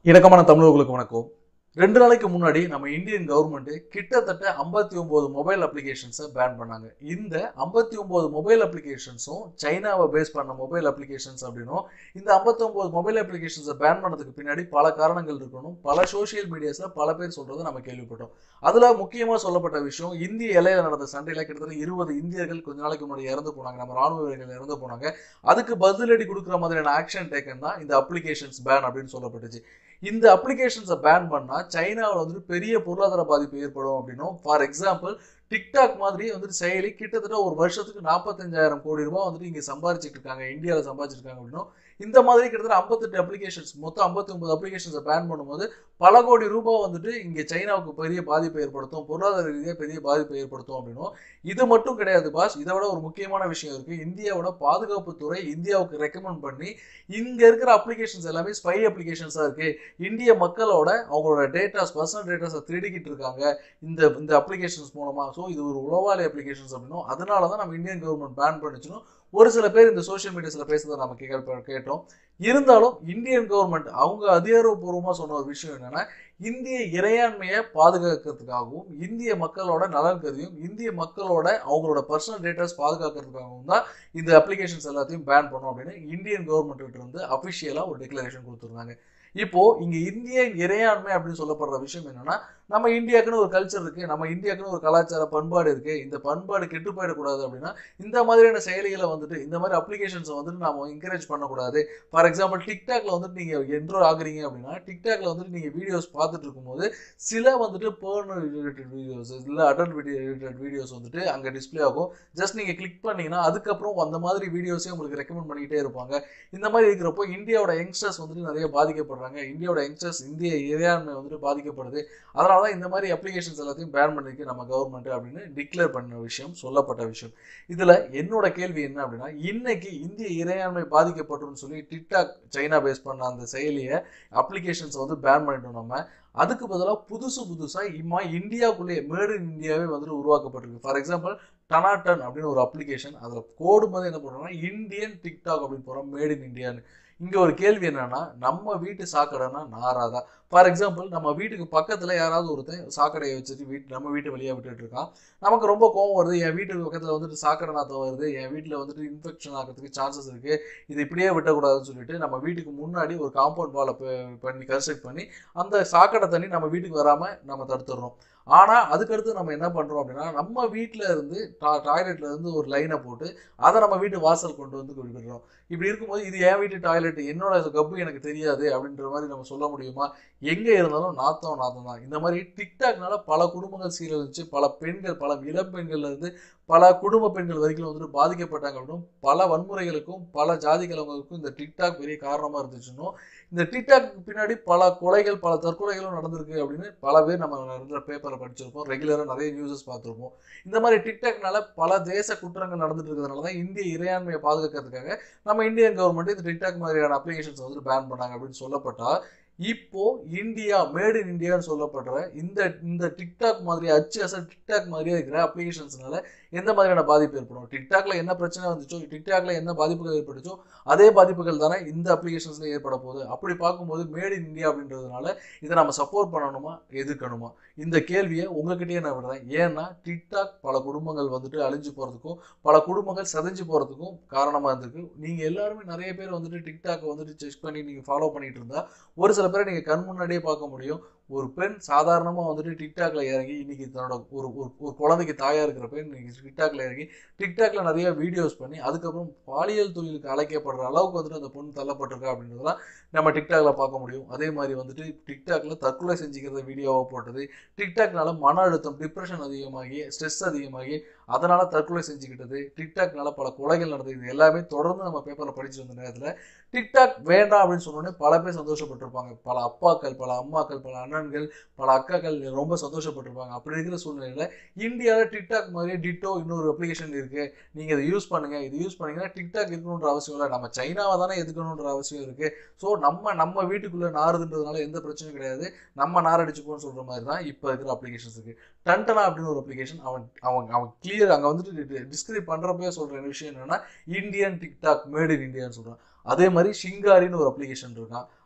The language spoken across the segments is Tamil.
இணக்கமான தமிழர்களுக்கு வணக்கம் ரெண்டு நாளைக்கு முன்னாடி நம்ம இந்தியன் கவர்மெண்ட் கிட்டத்தட்ட ஐம்பத்தி ஒன்பது மொபைல் அப்ளிகேஷன்ஸை பேன் பண்ணாங்க இந்த ஐம்பத்தி ஒன்பது மொபைல் அப்ளிகேஷன்ஸும் சைனாவை பேஸ் பண்ண மொபைல் அப்ளிகேஷன்ஸ் அப்படின்னும் இந்த 59 மொபைல் அப்ளிகேஷன்ஸை பேன் பண்ணதுக்கு பின்னாடி பல காரணங்கள் இருக்கணும் பல சோஷியல் மீடியாஸில் பல பேர் சொல்றதை நம்ம கேள்விப்பட்டோம் அதில் முக்கியமாக சொல்லப்பட்ட விஷயம் இந்திய எல்லையில் நடந்த சண்டையில் கிட்டத்தட்ட இருபது இந்தியர்கள் கொஞ்ச நாளைக்கு முன்னாடி இறந்து போனாங்க நம்ம ராணுவ வீரர்கள் இறந்து போனாங்க அதுக்கு பதிலடி கொடுக்குற மாதிரியான ஆக்ஷன் டேக்கன் தான் இந்த அப்ளிகேஷன்ஸ் பேன் அப்படின்னு சொல்லப்பட்டுச்சு இந்த அப்ளிகேஷன்ஸை பேன் பண்ணால் சைனாவில் வந்துட்டு பெரிய பொருளாதார பாதிப்பு ஏற்படும் அப்படின்னும் ஃபார் எக்ஸாம்பிள் டிக்டாக் மாதிரி வந்துட்டு செயலி கிட்டத்தட்ட ஒரு வருஷத்துக்கு நாற்பத்தஞ்சாயிரம் கோடி ரூபாய் வந்துட்டு இங்கே சம்பாரிச்சிட்டு இருக்காங்க இந்தியாவில் சம்பாதிச்சிருக்காங்க அப்படின்னும் இந்த மாதிரி கிட்டத்தட்ட ஐம்பத்தெட்டு அப்ளிகேஷன்ஸ் மொத்தம் ஐம்பத்தி ஒன்பது அப்ளிகேஷன்ஸை பேன் பண்ணும்போது பல கோடி ரூபாய் வந்துட்டு இங்கே சைனாவுக்கு பெரிய பாதிப்பை ஏற்படுத்தும் பொருளாதார ரீதியாக பெரிய பாதிப்பை ஏற்படுத்தும் அப்படின்னும் இது மட்டும் கிடையாது பாஸ் இதை விட ஒரு முக்கியமான விஷயம் இருக்கு இந்தியாவோட பாதுகாப்புத்துறை இந்தியாவுக்கு ரெக்கமெண்ட் பண்ணி இங்க இருக்கிற அப்ளிகேஷன்ஸ் எல்லாமே ஸ்பை அப்ளிகேஷன்ஸா இருக்கு இந்திய மக்களோட அவங்களோட டேட்டாஸ் பர்சனல் டேட்டாஸை திருடிக்கிட்டு இருக்காங்க இந்த இந்த அப்ளிகேஷன்ஸ் மூலமா ஸோ இது ஒரு உளவாளி அப்ளிகேஷன்ஸ் அப்படின்னும் அதனால தான் நம்ம இந்தியன் கவர்மெண்ட் பேன் பண்ணிச்சுன்னு ஒரு சில பேர் இந்த சோஷியல் மீடியாஸில் பேசுறதை நம்ம கே- கேட்டோம் இருந்தாலும் இந்தியன் கவர்மெண்ட் அவங்க அதிகாரப்பூர்வமாக சொன்ன ஒரு விஷயம் என்னன்னா இந்திய இறையாண்மையை பாதுகாக்கிறதுக்காகவும் இந்திய மக்களோட நலன் கருதியும் இந்திய மக்களோட அவங்களோட பர்சனல் டேட்டாஸ் பாதுகாக்கிறதுக்காகவும் தான் இந்த அப்ளிகேஷன்ஸ் எல்லாத்தையும் பேன் பண்ணோம் அப்படின்னு இந்தியன் கவர்மெண்ட் இருந்து அஃபிஷியலாக ஒரு டிக்ளரேஷன் கொடுத்துருந்தாங்க இப்போ இங்க இந்திய இறையாண்மை அப்படின்னு சொல்லப்படுற விஷயம் என்னன்னா நம்ம இந்தியாவுக்குன்னு ஒரு கல்ச்சர் இருக்கு நம்ம இந்தியாவுக்குன்னு ஒரு கலாச்சார பண்பாடு இருக்கு இந்த பண்பாடு கெட்டு போயிடக்கூடாது அப்படின்னா இந்த மாதிரியான செயலிகளை வந்துட்டு இந்த மாதிரி அப்ளிகேஷன்ஸை வந்துட்டு நாம என்கரேஜ் பண்ணக்கூடாது ஃபார் எக்ஸாம்பிள் டிக்டாக்ல வந்துட்டு நீங்க என்ட்ரோ ஆகுறீங்க அப்படின்னா டிக்டாக்ல வந்துட்டு நீங்க வீடியோஸ் பார்த்துட்டு இருக்கும்போது சில வந்துட்டு பேர்ன் ரிலேட்டட் வீடியோஸ் இல்லை அடல்ட் வீடியோ ரிலேட்டட் வீடியோஸ் வந்துட்டு அங்கே டிஸ்ப்ளே ஆகும் ஜஸ்ட் நீங்கள் கிளிக் பண்ணீங்கன்னா அதுக்கப்புறம் அந்த மாதிரி வீடியோஸே உங்களுக்கு ரெக்கமெண்ட் பண்ணிக்கிட்டே இருப்பாங்க இந்த மாதிரி இருக்கிறப்போ இந்தியாவோட யங்ஸ்டர்ஸ் வந்துட்டு நிறைய பாதிக்கப்படுறாங்க இந்தியாவோட யங்ஸ்டர்ஸ் இந்திய இறையாண்மை வந்துட்டு பாதிக்கப்படுது அதனால தான் இந்த மாதிரி அப்ளிகேஷன்ஸ் எல்லாத்தையும் பேன் பண்ணிருக்கு நம்ம கவர்மெண்ட் அப்படின்னு டிக்ளேர் பண்ண விஷயம் சொல்லப்பட்ட விஷயம் இதில் என்னோட கேள்வி என்ன அப்படின்னா இன்னைக்கு இந்திய இறையாண்மை பாதிக்கப்பட்டுன்னு சொல்லி டிக்டாக் சைனா பேஸ் பண்ண அந்த செயலியை அப்ளிகேஷன்ஸ் வந்து பேன் பண்ணிட்டோம் நம்ம அதுக்கு பதிலாக புதுசு புதுசாக இம்மா இந்தியாவுக்குள்ளேயே மேடு இன் இந்தியாவே வந்துட்டு உருவாக்கப்பட்டிருக்கு ஃபார் எக்ஸாம்பிள் டனாட்டன் அப்படின்னு ஒரு அப்ளிகேஷன் அதில் கோடு மாதிரி என்ன பண்ணுறோம்னா இந்தியன் டிக்டாக் அப்படின்னு போகிறோம் மேட் இன் இந்தியான்னு இங்கே ஒரு கேள்வி என்னன்னா நம்ம வீட்டு சாக்கடைனா நாராதா ஃபார் எக்ஸாம்பிள் நம்ம வீட்டுக்கு பக்கத்தில் யாராவது ஒருத்தன் சாக்கடையை வச்சுட்டு வீட்டு நம்ம வீட்டு வழியாக விட்டுட்டு இருக்கான் நமக்கு ரொம்ப கோவம் வருது என் வீட்டுக்கு பக்கத்தில் வந்துட்டு சாக்கடை நாத்தம் வருது என் வீட்டில் வந்துட்டு இன்ஃபெக்ஷன் ஆகிறதுக்கு சான்சஸ் இருக்குது இது இப்படியே விட்டக்கூடாதுன்னு சொல்லிட்டு நம்ம வீட்டுக்கு முன்னாடி ஒரு காம்பவுண்ட் வாலை பண்ணி கன்ஸ்ட்ரக்ட் பண்ணி அந்த சாக்கடை தண்ணி நம்ம வீட்டுக்கு வராமல் நம்ம தடுத்துடுறோம் ஆனால் அதுக்கடுத்து நம்ம என்ன பண்ணுறோம் அப்படின்னா நம்ம வீட்டில் இருந்து டா டாய்லெட்டில் இருந்து ஒரு லைனை போட்டு அதை நம்ம வீட்டு வாசல் கொண்டு வந்து விடுறோம் இப்படி இருக்கும்போது இது என் வீட்டு டாய்லெட் என்னோட கப்பு எனக்கு தெரியாது அப்படின்ற மாதிரி நம்ம சொல்ல முடியுமா எங்கே இருந்தாலும் நாத்தம் நாத்தம் தான் இந்த மாதிரி டிக்டாக்னால பல குடும்பங்கள் சீரழிச்சு பல பெண்கள் பல இளம் பெண்கள்ல இருந்து பல குடும்ப பெண்கள் வரைக்கும் வந்துட்டு பாதிக்கப்பட்டாங்க அப்படின்னும் பல வன்முறைகளுக்கும் பல ஜாதி கலவங்களுக்கும் இந்த டிக்டாக் பெரிய காரணமாக இருந்துச்சுன்னும் இந்த டிக்டாக் பின்னாடி பல கொலைகள் பல தற்கொலைகளும் நடந்திருக்கு அப்படின்னு பல பேர் நம்ம நிறைய பேப்பரில் படிச்சிருப்போம் ரெகுலராக நிறைய நியூஸஸ் பார்த்துருப்போம் இந்த மாதிரி டிக்டாக்னால பல தேச குற்றங்கள் நடந்துட்டு இருக்கிறதுனால தான் இந்திய இறையாண்மையை பாதுகாக்கிறதுக்காக நம்ம இந்தியன் கவர்மெண்ட் இந்த டிக்டாக் மாதிரியான அப்ளிகேஷன்ஸ் வந்துட்டு பேன் பண்ணாங்க அப்படின்னு சொல்லப்பட்டா இப்போ இந்தியா மேட் இன் இந்தியான்னு சொல்லப்படுற இந்த இந்த டிக்டாக் மாதிரி அச்சு அசல் டிக்டாக் மாதிரியே இருக்கிற அப்ளிகேஷன்ஸ்னால எந்த மாதிரியான பாதிப்பு ஏற்படும் டிக்டாக்ல என்ன பிரச்சனை வந்துச்சோ டிக்டாக்ல என்ன பாதிப்புகள் ஏற்பட்டுச்சோ அதே பாதிப்புகள் தானே இந்த அப்ளிகேஷன்ஸ்ல ஏற்பட போகுது அப்படி பார்க்கும்போது மேட் இன் இந்தியா அப்படின்றதுனால இதை நம்ம சப்போர்ட் பண்ணணுமா எதிர்க்கணுமா இந்த கேள்வியை உங்ககிட்டயே நான் விடுறேன் ஏன்னா டிக்டாக் பல குடும்பங்கள் வந்துட்டு அழிஞ்சு போறதுக்கும் பல குடும்பங்கள் சதைஞ்சு போறதுக்கும் காரணமா இருந்திருக்கு நீங்க எல்லாருமே நிறைய பேர் வந்துட்டு டிக்டாக் வந்துட்டு செக் பண்ணி நீங்க ஃபாலோ பண்ணிட்டு இருந்தா ஒரு சில பேரை நீங்க கண் முன்னாடியே பார்க்க முடியும் ஒரு பெண் சாதாரணமா வந்துட்டு டிக்டாக்ல இறங்கி இன்னைக்கு தன்னோட ஒரு ஒரு ஒரு குழந்தைக்கு தாயா இருக்கிற பெண் இன்னைக்கு டிக்டாக்ல இறங்கி டிக்டாக்ல நிறைய வீடியோஸ் பண்ணி அதுக்கப்புறம் பாலியல் தொழிலுக்கு அழைக்கப்படுற அளவுக்கு வந்துட்டு அந்த பொண்ணு தள்ளப்பட்டிருக்கா அப்படின்றதெல்லாம் நம்ம டிக்டாக்ல பார்க்க முடியும் அதே மாதிரி வந்துட்டு டிக்டாக்ல தற்கொலை செஞ்சுக்கிறத வீடியோவாக போட்டது டிக்டாக்னால மன அழுத்தம் டிப்ரெஷன் அதிகமாகி ஸ்ட்ரெஸ் அதிகமாகி அதனால தற்கொலை செஞ்சுக்கிட்டது டிக்டாக்னால பல கொலைகள் நடந்தது இது எல்லாமே தொடர்ந்து நம்ம பேப்பர்ல படிச்சுட்டு வந்த நேரத்தில் டிக்டாக் வேண்டாம் அப்படின்னு சொன்னோடனே பல பேர் சந்தோஷப்பட்டிருப்பாங்க பல அப்பாக்கள் பல அம்மாக்கள் பல அண்ணன்கள் பல அக்காக்கள் ரொம்ப சந்தோஷப்பட்டிருப்பாங்க அப்படி இருக்கிற சூழ்நிலையில இந்தியாவில் டிக்டாக் மாதிரியே டிட்டோ இன்னொரு அப்ளிகேஷன் இருக்கு நீங்க இதை யூஸ் பண்ணுங்க இது யூஸ் பண்ணீங்கன்னா டிக்டாக் இருக்கணுன்ற அவசியம் இல்லை நம்ம சைனாவை தானே எதுக்கணுன்ற அவசியம் இருக்கு ஸோ நம்ம நம்ம வீட்டுக்குள்ள நாறுதுன்றதுனால எந்த பிரச்சனையும் கிடையாது நம்ம நாரடிச்சுப்போம்னு சொல்ற மாதிரி தான் இப்போ இருக்கிற அப்ளிகேஷன்ஸ் இருக்கு டன்டனா அப்படின்னு ஒரு அப்ளிகேஷன் அவன் அவன் அவன் கிளியர் அங்கே வந்துட்டு டிஸ்கிரைப் பண்றப்பவே சொல்ற விஷயம் என்னன்னா இந்தியன் டிக்டாக் மேட் இன் இந்தியான்னு சொல்றான் அதே மாதிரி ஷிங்காரின்னு ஒரு அப்ளிகேஷன் இருக்கான்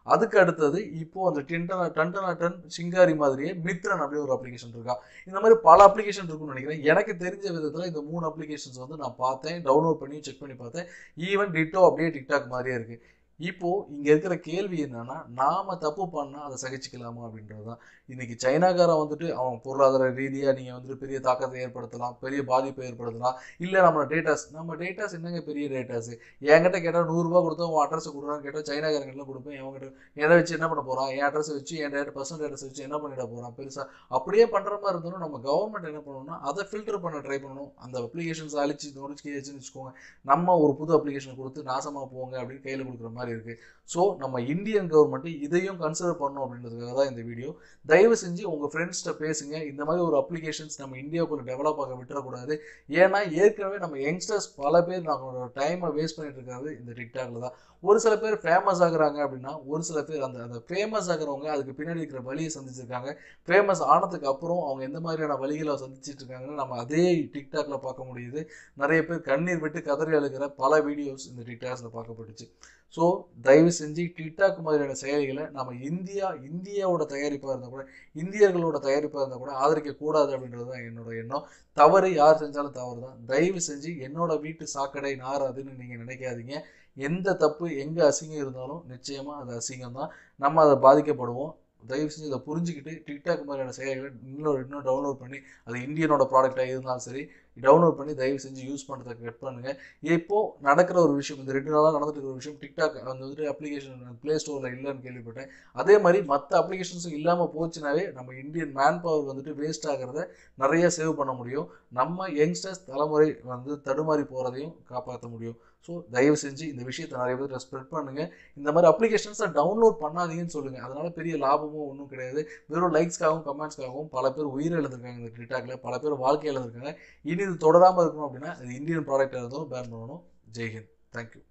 அதுக்கு அடுத்தது இப்போ அந்த டிண்டனா டண்டனா டன் சிங்காரி மாதிரியே மித்ரன் அப்படி ஒரு அப்ளிகேஷன் இருக்கா இந்த மாதிரி பல அப்ளிகேஷன் இருக்கும்னு நினைக்கிறேன் எனக்கு தெரிஞ்ச விதத்தில் இந்த மூணு அப்ளிகேஷன்ஸ் வந்து நான் பார்த்தேன் டவுன்லோட் பண்ணி செக் பண்ணி பார்த்தேன் ஈவன் டிட்டோ அப்படியே டிக்டாக் மாதிரியே இருக்கு இப்போ இங்க இருக்கிற கேள்வி என்னன்னா நாம தப்பு பண்ணா அதை சகிச்சுக்கலாமா அப்படின்றது தான் இன்னைக்கு சைனாக்காரன் வந்துட்டு அவன் பொருளாதார ரீதியா நீங்க வந்துட்டு பெரிய தாக்கத்தை ஏற்படுத்தலாம் பெரிய பாதிப்பை ஏற்படுத்தலாம் இல்ல நம்ம டேட்டாஸ் நம்ம டேட்டாஸ் என்னங்க பெரிய டேட்டாஸ் என்கிட்ட கேட்டா நூறு ரூபாய் கொடுத்தா உன் அட்ரஸ் கொடுறான்னு கேட்டா சைனாக்காரங்க கொடுப்பேன் என்கிட்ட எதை வச்சு என்ன பண்ண போறான் என் அட்ரஸ் வச்சு என் டேட்டா பர்சனல் அட்ரஸ் வச்சு என்ன பண்ணிட போறான் பெருசா அப்படியே பண்ற மாதிரி இருந்தாலும் நம்ம கவர்மெண்ட் என்ன பண்ணணும்னா அதை ஃபில்டர் பண்ண ட்ரை பண்ணணும் அந்த அப்ளிகேஷன்ஸ் அழிச்சு நொடிச்சு வச்சுக்கோங்க நம்ம ஒரு புது அப்ளிகேஷன் கொடுத்து நாசமா போங்க அப்படின்னு கையில கொடுக்குற மாதிரி இருக்கு ஸோ நம்ம இந்தியன் கவர்மெண்ட் இதையும் கன்சிடர் பண்ணணும் அப்படின்றதுக்காக தான் இந்த வீடியோ தயவு செஞ்சு உங்க ஃப்ரெண்ட்ஸ்கிட்ட பேசுங்க இந்த மாதிரி ஒரு அப்ளிகேஷன்ஸ் நம்ம இந்தியாவுக்குள்ள டெவலப் ஆக விட்டுறக்கூடாது ஏன்னா ஏற்கனவே நம்ம யங்ஸ்டர்ஸ் பல பேர் நம்மளோட டைமை வேஸ்ட் பண்ணிட்டு இருக்கிறது இந்த டிக்டாக்ல தான் ஒரு சில பேர் ஃபேமஸ் ஆகுறாங்க அப்படின்னா ஒரு சில பேர் அந்த அந்த ஃபேமஸ் ஆகுறவங்க அதுக்கு பின்னாடி இருக்கிற வழியை சந்திச்சிருக்காங்க ஃபேமஸ் ஆனதுக்கு அப்புறம் அவங்க எந்த மாதிரியான வழிகளை சந்திச்சிட்டு இருக்காங்கன்னு நம்ம அதே டிக்டாக்ல பார்க்க முடியுது நிறைய பேர் கண்ணீர் விட்டு கதறி அழுகிற பல வீடியோஸ் இந்த டிக்டாக்ஸ்ல பார்க்கப்பட்டுச்சு ஸோ தயவு செஞ்சு டிக்டாக் மாதிரியான செயலிகளை நம்ம இந்தியா இந்தியாவோட தயாரிப்பாக இருந்தால் கூட இந்தியர்களோட தயாரிப்பாக இருந்தால் கூட ஆதரிக்க கூடாது அப்படின்றது தான் என்னோட எண்ணம் தவறு யார் செஞ்சாலும் தவறு தான் தயவு செஞ்சு என்னோட வீட்டு சாக்கடை நாராதுன்னு நீங்கள் நினைக்காதீங்க எந்த தப்பு எங்கே அசிங்கம் இருந்தாலும் நிச்சயமாக அது அசிங்கம் தான் நம்ம அதை பாதிக்கப்படுவோம் தயவு செஞ்சு இதை புரிஞ்சுக்கிட்டு டிக்டாக் மாதிரியான செயலிகளை இன்னும் இன்னும் டவுன்லோட் பண்ணி அது இந்தியனோட ப்ராடக்டாக இருந்தாலும் சரி டவுன்லோட் பண்ணி தயவு செஞ்சு யூஸ் பண்ணுறதுக்கு கட் பண்ணுங்க இப்போ நடக்கிற ஒரு விஷயம் இந்த ரெண்டு நாளாக நடந்துட்டு இருக்கிற விஷயம் டிக்டாக் அந்த வந்துட்டு அப்ளிகேஷன் ப்ளே ஸ்டோரில் இல்லைன்னு கேள்விப்பட்டேன் அதே மாதிரி மற்ற அப்ளிகேஷன்ஸும் இல்லாமல் போச்சுனாவே நம்ம இந்தியன் மேன் பவர் வந்துட்டு வேஸ்ட் ஆகிறத நிறைய சேவ் பண்ண முடியும் நம்ம யங்ஸ்டர்ஸ் தலைமுறை வந்து தடுமாறி போகிறதையும் காப்பாற்ற முடியும் ஸோ தயவு செஞ்சு இந்த விஷயத்தை நிறைய பேர் ஸ்ப்ரெட் பண்ணுங்க இந்த மாதிரி அப்ளிகேஷன்ஸை டவுன்லோட் பண்ணாதீங்கன்னு சொல்லுங்க அதனால பெரிய லாபமும் ஒன்றும் கிடையாது வெறும் லைக்ஸ்க்காகவும் கமெண்ட்ஸ்க்காகவும் பல பேர் உயிர் இழந்திருக்காங்க இந்த டிக்டாக்ல பல பேர் வாழ்க்கை இழந்திருக்காங்க இனி இது தொடராமல் இருக்கணும் அப்படின்னா அது இந்தியன் ப்ராடக்டாக இருந்தாலும் பேன் பண்ணணும் ஜெய்ஹிந்த் தேங்க்யூ